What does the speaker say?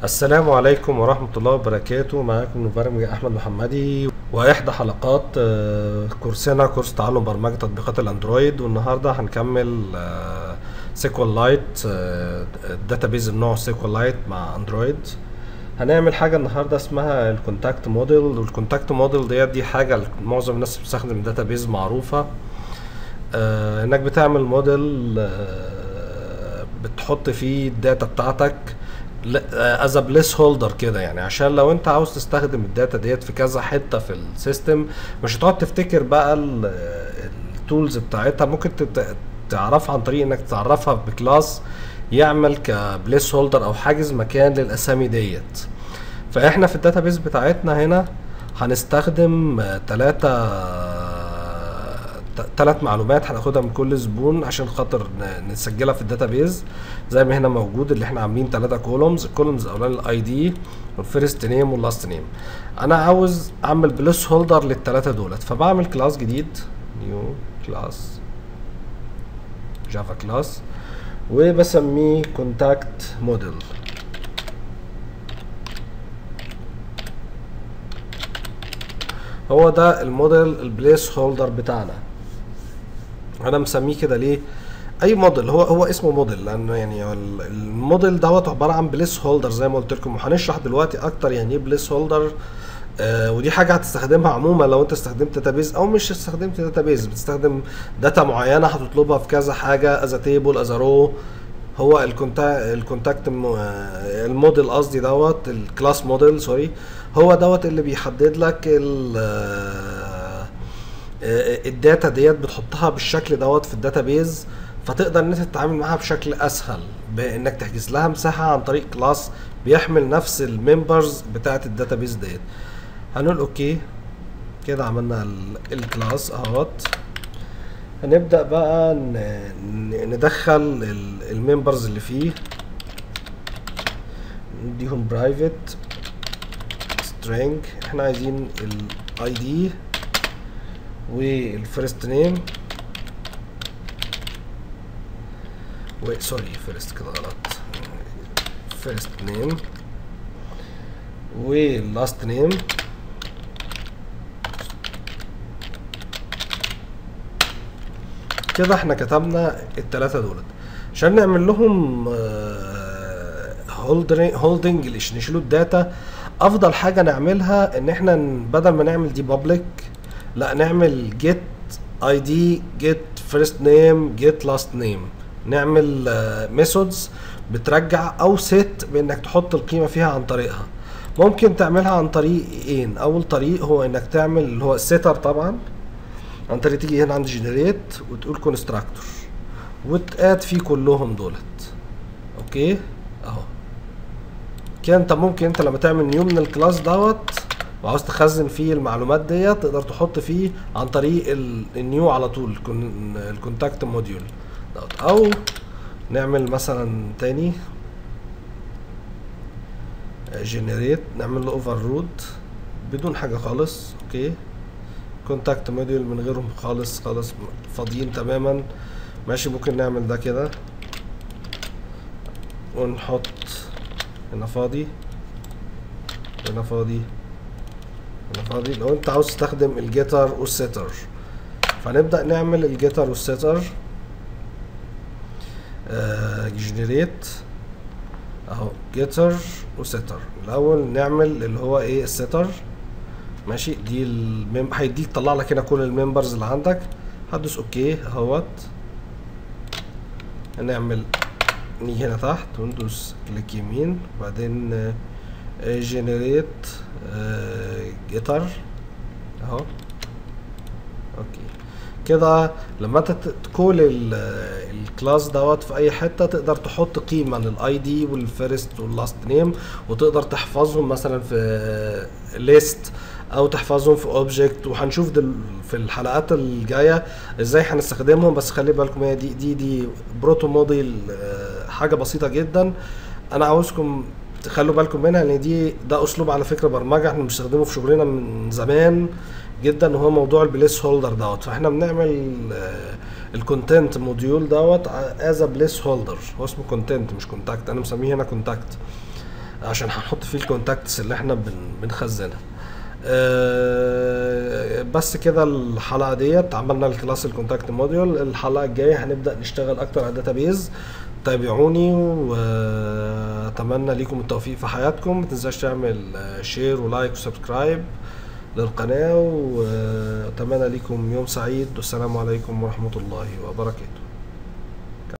السلام عليكم ورحمة الله وبركاته معاكم المبرمج أحمد محمدي وإحدى حلقات آه، كورسنا كورس تعلم برمجة تطبيقات الأندرويد والنهاردة هنكمل سيكوال لايت داتابيز النوع سيكوال لايت مع أندرويد هنعمل حاجة النهاردة اسمها الكونتاكت موديل والكونتاكت موديل ديت دي حاجة معظم الناس بتستخدم الداتابيز معروفة آه، انك بتعمل موديل آه، بتحط فيه الداتا بتاعتك از بليس هولدر كده يعني عشان لو انت عاوز تستخدم الداتا ديت في كذا حته في السيستم مش هتقعد تفتكر بقى التولز بتاعتها ممكن تت- تعرفها عن طريق انك تعرفها بكلاس يعمل كبليس هولدر او حاجز مكان للاسامي ديت فاحنا في الداتابيز بتاعتنا هنا هنستخدم ثلاثة ثلاث معلومات هناخدها من كل زبون عشان خاطر ن- نسجلها في الداتابيز زي ما هنا موجود اللي احنا عاملين ثلاثة كولومز الكولومز الاولاني الاي دي والفيرست نيم واللاست نيم انا عاوز اعمل بليس هولدر للثلاثة دولت فبعمل كلاس جديد نيو كلاس جافا كلاس وبسميه كونتاكت موديل هو ده الموديل البليس هولدر بتاعنا انا مسميه كده ليه اي موديل هو هو اسمه موديل لانه يعني هو ال- الموديل دوت عباره عن بليس هولدر زي ما قلت لكم وهنشرح دلوقتي اكتر يعني ايه بليس هولدر آه ودي حاجه هتستخدمها عموما لو انت استخدمت داتابيز او مش استخدمت داتابيز بتستخدم داتا معينه هتطلبها في كذا حاجه از تيبل از رو هو الكونتا الكونتاكت م- آه، الموديل قصدي دوت الكلاس موديل سوري هو دوت اللي بيحدد لك ال آه، آه، الداتا ديت بتحطها بالشكل دوت في الداتابيز فتقدر ان انت تتعامل معاها بشكل اسهل بانك تحجز لها مساحه عن طريق كلاس بيحمل نفس الممبرز بتاعه الداتابيز ديت هنقول اوكي كده عملنا ال- الكلاس اهوت هنبدا بقى ن- ن- ندخل ال- الممبرز اللي فيه نديهم برايفت string احنا عايزين الاي دي والفيرست نيم و سوري فيرست كده غلط فيرست نيم واللاست نيم كده احنا كتبنا التلاتة دولت عشان نعمل لهم هولدنج نشيلوا الداتا افضل حاجة نعملها ان احنا ن- بدل ما نعمل دي بابليك لا نعمل جيت اي دي جيت فيرست نيم جيت لاست نيم نعمل ميثودز بترجع او ست بانك تحط القيمة فيها عن طريقها ممكن تعملها عن طريقين اول طريق هو انك تعمل اللي هو السيتر طبعا عن طريق تيجي هنا عند جنريت وتقول كونستراكتور وتقاد فيه كلهم دولت اوكي اهو كده انت ممكن انت لما تعمل نيو من الكلاس دوت وعاوز تخزن فيه المعلومات ديت تقدر تحط فيه عن طريق ال- النيو على طول الكون- الكونتاكت موديول دوت او نعمل مثلا تاني جنريت نعمل له اوفرلود بدون حاجه خالص اوكي كونتاكت موديول من غيرهم خالص خالص فاضيين تماما ماشي ممكن نعمل ده كده ونحط هنا فاضي هنا فاضي هنا فاضي لو انت عاوز تستخدم الجيتر والسيتر فنبدأ نعمل الجيتر والسيتر جنريت اهو جيتر وسيتر الاول نعمل اللي هو ايه السيتر ماشي دي المم... هيديك طلع لك هنا كل الممبرز اللي عندك هتدوس اوكي اهوت هنعمل نيجي هنا تحت وندوس كليك يمين وبعدين جنريت جيتر اهو اوكي كده لما انت ت- تكول ال- الكلاس دوت في اي حته تقدر تحط قيمه للاي دي والفيرست واللاست نيم وتقدر تحفظهم مثلا في ليست او تحفظهم في اوبجكت وهنشوف دل في الحلقات الجايه ازاي هنستخدمهم بس خلي بالكم هي دي دي دي بروتو موديل آه، حاجه بسيطه جدا انا عاوزكم تخلوا بالكم منها لان دي ده اسلوب على فكره برمجه احنا بنستخدمه في شغلنا من زمان جدا وهو موضوع البليس هولدر دوت فاحنا بنعمل الكونتنت موديول دوت از بليس هولدر هو اسمه كونتنت مش كونتاكت انا مسميه هنا كونتاكت عشان هنحط فيه الكونتاكتس اللي احنا بن بنخزنها آه، بس كده الحلقه ديت عملنا الكلاس الكونتاكت موديول الحلقه الجايه هنبدا نشتغل اكتر على الداتابيز تابعوني واتمنى ليكم التوفيق في حياتكم ما تنساش تعمل شير ولايك وسبسكرايب للقناه واتمنى ليكم يوم سعيد والسلام عليكم ورحمه الله وبركاته